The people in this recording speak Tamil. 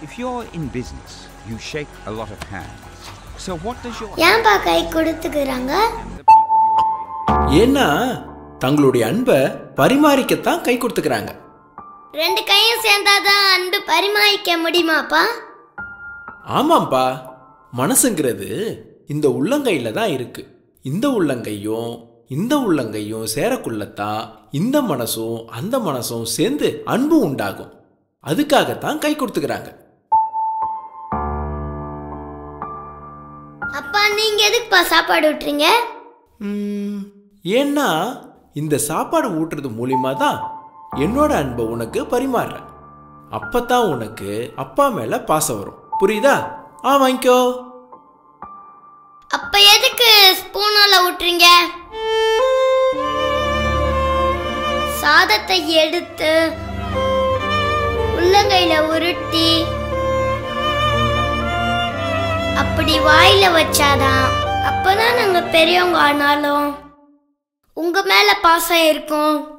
If you're in business, you shake a lot of hands. So what does your ஏன்பா கை கொடுத்துக்கிறாங்க and the people you're doing ஏன்னா தங்களுடைய அன்பை பரிமாறிக்கத்தான் கை கொடுத்துக்கிறாங்க ரெண்டு கையும் சேர்ந்தாதான் அன்பு பரிமாறிக்க முடியுமாப்பா ஆமாம்ப்பா மனசுங்கிறது இந்த உள்ளங்கையில தான் இருக்கு இந்த உள்ளங்கையும் இந்த உள்ளங்கையும் சேரக்குள்ளத்தான் இந்த மனசும் அந்த மனசும் சேர்ந்து அன்பு உண்டாகும் அதுக்காகத்தான் கை கொடுத்துக்கிறாங்க அப்பா நீங்க எதுக்குப்பா சாப்பாடு விட்டுறீங்க ம், ஏன்னா இந்த சாப்பாடு ஊட்டுறது மூலியமா தான் என்னோட அன்பை உனக்கு பரிமாறுறேன் அப்பதான் உனக்கு அப்பா மேல பாசம் வரும் புரியுதா ஆ வாங்கிக்கோ அப்ப எதுக்கு ஸ்பூனால விட்டுறீங்க சாதத்தை எடுத்து உள்ளங்கையில உருட்டி அப்படி வாயில வச்சாதான் அப்பதான் நாங்க பெரியவங்க ஆனாலும் உங்க மேல பாசம் இருக்கும்